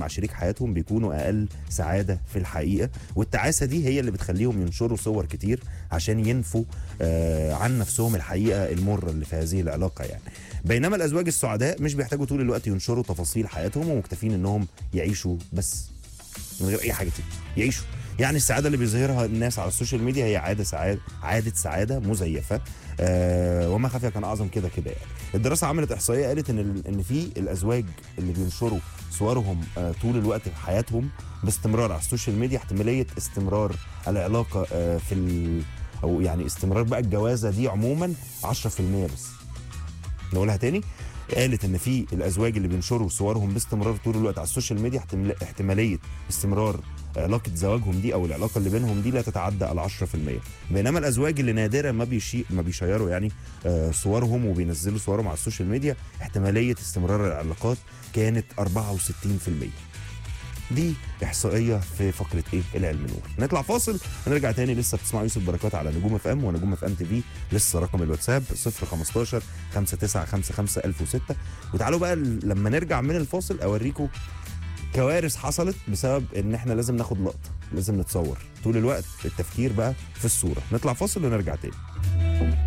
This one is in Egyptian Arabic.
مع شريك حياتهم بيكونوا اقل سعاده في الحقيقه والتعاسه دي هي اللي بتخليهم ينشروا صور كتير عشان ينفوا آه عن نفسهم الحقيقه المره اللي في هذه العلاقه يعني بينما الازواج السعداء مش بيحتاجوا طول الوقت ينشروا تفاصيل حياتهم ومكتفين انهم يعيشوا بس من غير اي حاجه تاني يعيشوا يعني السعاده اللي بيظهرها الناس على السوشيال ميديا هي عاده سعاده عاده سعاده مزيفه آه وما خفي كان اعظم كده كده يعني الدراسه عملت احصائيه قالت ان ال- ان في الازواج اللي بينشروا صورهم آه طول الوقت في حياتهم باستمرار على السوشيال ميديا احتماليه استمرار العلاقه آه في ال او يعني استمرار بقى الجوازه دي عموما 10% بس نقولها تاني قالت ان في الازواج اللي بينشروا صورهم باستمرار طول الوقت على السوشيال ميديا احتمال- احتماليه استمرار علاقه زواجهم دي او العلاقه اللي بينهم دي لا تتعدى ال 10% بينما الازواج اللي نادرا ما بيشي ما بيشيروا يعني آه، صورهم وبينزلوا صورهم على السوشيال ميديا احتماليه استمرار العلاقات كانت 64% دي احصائيه في فقره ايه العلم نور نطلع فاصل ونرجع تاني لسه بتسمعوا يوسف بركات على نجوم اف ام ونجوم اف ام تي في لسه رقم الواتساب 015 5955 1006 وتعالوا بقى ل- لما نرجع من الفاصل اوريكم كوارث حصلت بسبب ان احنا لازم ناخد لقطه لازم نتصور طول الوقت التفكير بقى في الصوره نطلع فاصل ونرجع تاني